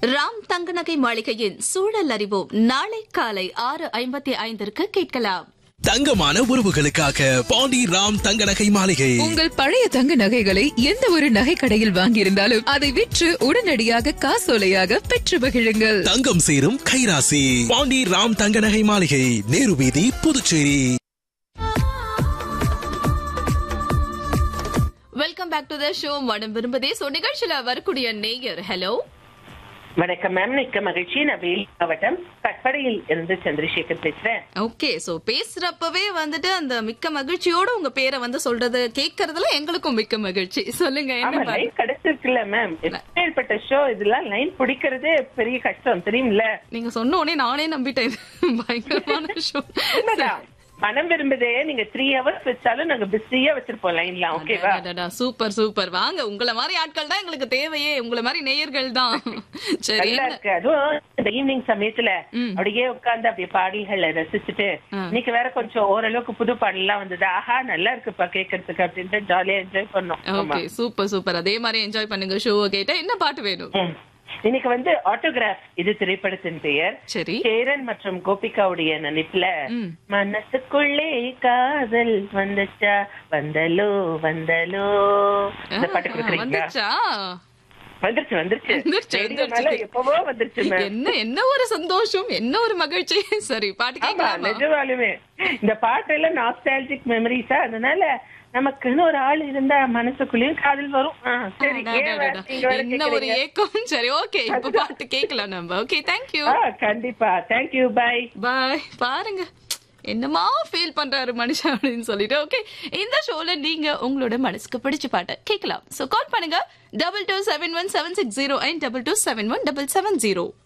ராம் தங்கநகை மாளிகையின் சூழல் அறிவோம் நாளை காலை ஆறு ஐம்பத்தி ஐந்திற்கு கேட்கலாம் தங்கமான உறவுகளுக்காக பாண்டி ராம் தங்க நகை மாளிகை உங்கள் பழைய தங்க நகைகளை எந்த ஒரு நகை கடையில் வாங்கியிருந்தாலும் அதை விற்று உடனடியாக காசோலையாக பெற்று மகிழுங்கள் தங்கம் சேரும் கைராசி பாண்டி ராம் தங்க நகை மாளிகை நேரு வீதி Puducherry welcome back to the show மனம் விரும்பதே சோ நிகழ்ச்சியில வரக்கூடிய நேயர் ஹலோ வணக்கம் மேம் மிக்க மகிழ்ச்சி நான் வேலி மாவட்டம் கட்படையில் இருந்து சந்திரசேகர் பேசுறேன் ஓகே சோ பேசுறப்பவே வந்துட்டு அந்த மிக்க மகிழ்ச்சியோட உங்க பேரை வந்து சொல்றது கேக்குறதுல எங்களுக்கும் மிக்க மகிழ்ச்சி சொல்லுங்க ஆமா என்ன பாட்டு? லைன் கிடைச்சிருக்குல்ல மேம் எப்பேற்பட்ட ஷோ இதெல்லாம் லைன் பிடிக்கிறதே பெரிய கஷ்டம் தெரியுமில்ல நீங்க சொன்ன உடனே நானே நம்பிட்டேன் பயங்கரமான ஷோ உண்மைதான் மனம் விரும்புதே நீங்க த்ரீ ஹவர்ஸ் வச்சாலும் நாங்க பிஸியா வச்சிருப்போம் லைன்லாம் ஓகேவா சூப்பர் சூப்பர் வாங்க உங்களை மாதிரி ஆட்கள் தான் எங்களுக்கு தேவையே உங்களை மாதிரி நேயர்கள் தான் சரி நல்லா என்ன- இருக்கு அதுவும் இந்த ஈவினிங் சமயத்துல அப்படியே உட்கார்ந்து அப்படியே பாடல்களை ரசிச்சுட்டு இன்னைக்கு வேற கொஞ்சம் ஓரளவுக்கு புது பாடல்லாம் வந்தது ஆஹா நல்லா இருக்குப்பா கேட்கறதுக்கு அப்படின்ட்டு ஜாலியா என்ஜாய் பண்ணோம் ஆமா. ஓகே சூப்பர் சூப்பர் அதே மாதிரி என்ஜாய் பண்ணுங்க ஷோ கேட்ட என்ன பாட்டு வேணும் ம். இன்னைக்கு வந்து ஆட்டோகிராஃப் இது திரைப்படத்தின் பெயர் சரி சேரன் மற்றும் கோபிகாவுடைய நினைப்புல மனசுக்குள்ளே காதல் வந்துச்சா வந்தலோ வந்தலோ இந்த பாட்டு கொடுக்குறீங்களா வந்துச்சா வந்துருச்சு வந்துருச்சு வந்துருச்சு, Radio வந்துருச்சு. மேல எப்பவோ வந்துருச்சு ma'am. என்ன என்ன ஒரு சந்தோஷம் என்ன ஒரு மகிழ்ச்சி சரி பாட்டு ஆமா கேட்கலாமா நிஜமாலுமே இந்த பாட்டெல்லாம் நாஸ்டாலஜிக் மெமரிஸா அதனால நமக்குன்னு ஒரு ஆள் இருந்தா மனசுக்குள்ளேயும் காதல் வரும் ஆ, சரி அடா, ஏன் அடா, வேற அடா. நீங்க வேற என்ன ஒரு கேக்குறீங்க? ஏக்கம் சரி ஓகே இப்ப பாட்டு கேட்கலாம் நம்ம ஓகே தேங்க்யூ ஆ, கண்டிப்பா தேங்க்யூ பை பாய் பாருங்க என்னமா ஃபீல் பண்றாரு மனுஷன் அப்படின்னு சொல்லிட்டு ஓகே இந்த ஷோல நீங்க உங்களோட மனசுக்கு பிடிச்ச பாட்டை கேட்கலாம் சோ கால் பண்ணுங்க double two seven one seven six zero and double two seven one double seven zero